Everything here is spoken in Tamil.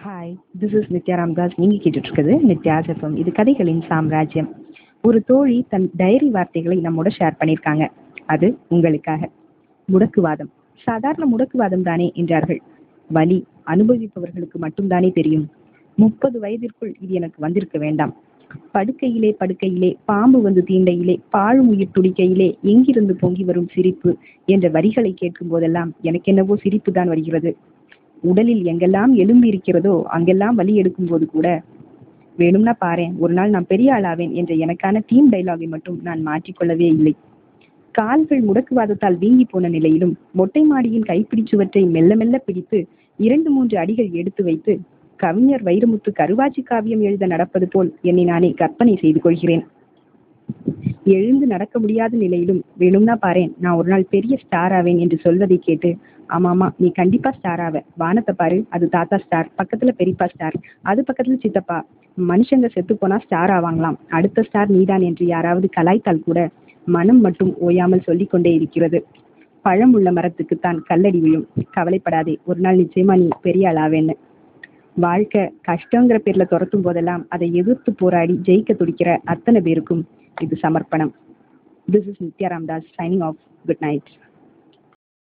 hi this is Nithya Ramdas நீங்கள் கேட்டுட்ருக்குது நித்யா எஃப்எம் இது கதைகளின் சாம்ராஜ்யம் ஒரு தோழி தன் டைரி வார்த்தைகளை நம்மோட ஷேர் பண்ணியிருக்காங்க அது உங்களுக்காக முடக்குவாதம் சாதாரண முடக்குவாதம் தானே என்றார்கள் வலி அனுபவிப்பவர்களுக்கு மட்டும்தானே தெரியும் முப்பது வயதிற்குள் இது எனக்கு வந்திருக்க வேண்டாம் படுக்கையிலே படுக்கையிலே பாம்பு வந்து தீண்டையிலே பாழும் உயிர் துடிக்கையிலே எங்கிருந்து பொங்கி வரும் சிரிப்பு என்ற வரிகளை கேட்கும் போதெல்லாம் எனக்கென்னவோ சிரிப்பு தான் வருகிறது உடலில் எங்கெல்லாம் எலும்பு இருக்கிறதோ அங்கெல்லாம் வலி எடுக்கும் போது கூட வேணும்னா பாரேன் ஒரு நாள் நான் பெரிய ஆளாவேன் என்ற எனக்கான டீம் டைலாகை மட்டும் நான் மாற்றிக்கொள்ளவே இல்லை கால்கள் முடக்குவாதத்தால் வீங்கி போன நிலையிலும் மொட்டை மாடியின் கைப்பிடிச்சுவற்றை மெல்ல மெல்ல பிடித்து இரண்டு மூன்று அடிகள் எடுத்து வைத்து கவிஞர் வைரமுத்து கருவாச்சி காவியம் எழுத நடப்பது போல் என்னை நானே கற்பனை செய்து கொள்கிறேன் எழுந்து நடக்க முடியாத நிலையிலும் வேணும்னா பாரேன் நான் ஒரு நாள் பெரிய ஸ்டார் ஆவேன் என்று சொல்வதை கேட்டு ஆமாமா நீ கண்டிப்பா ஸ்டார் ஆவ வானத்தை பாரு அது தாத்தா ஸ்டார் பக்கத்துல பெரியப்பா ஸ்டார் அது பக்கத்துல சித்தப்பா மனுஷங்க செத்து போனா ஸ்டார் ஆவாங்களாம் அடுத்த ஸ்டார் நீதான் என்று யாராவது கலாய்த்தால் கூட மனம் மட்டும் ஓயாமல் சொல்லிக் கொண்டே இருக்கிறது பழம் உள்ள மரத்துக்குத்தான் கல்லடி விழும் கவலைப்படாதே ஒரு நாள் நிச்சயமா நீ பெரிய ஆளாவேன்னு வாழ்க்கை கஷ்டங்கிற பேர்ல துரத்தும் போதெல்லாம் அதை எதிர்த்து போராடி ஜெயிக்க துடிக்கிற அத்தனை பேருக்கும் இது சமர்ப்பணம் this is Nithya Ramdas signing off good night